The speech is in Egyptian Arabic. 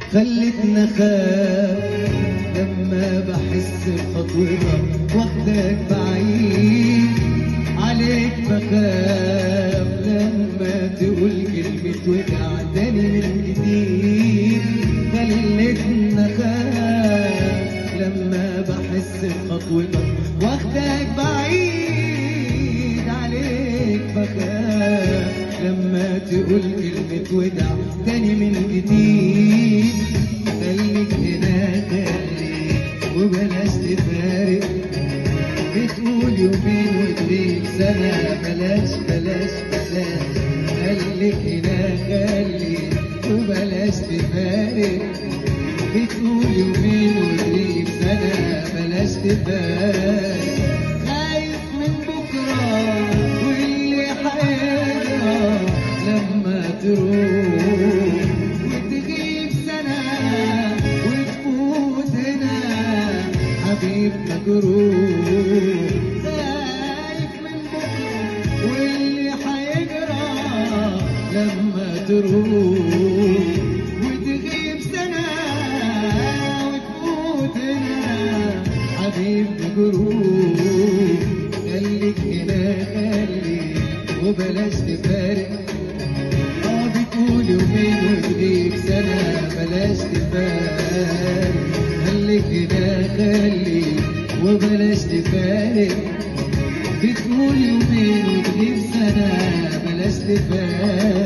خلتنا خاف لما بحس بخطوتك واخدك بعيد عليك بخاف لما تقول كلمة وجع تاني من جديد خلتنا خاف لما بحس بخطوتك واخدك بعيد عليك بخاف لما تقول كلمة ودع تاني من جديد خليك هنا خليك وبلاش تفارق بتقول يومين وتغيب سنة بلاش بلاش بلاش خليك هنا خليك وبلاش تفارق بتقول يومين وتغيب سنة بلاش تفارق خايف من بكرة واللي حيجرى لما تروح وتغيب سنة وتفوت هنا حبيب مجروح خايف من بكرة واللي حيجرى لما تروح وتغيب سنة وتفوت هنا حبيب مجروح خليك هنا خليك وبلاش تفارق اه بتقول يومين وتغيب سنة بلاش تفارق خليك هنا خليك وبلاش تفارق بتقول يومين وتغيب سنة بلاش تفارق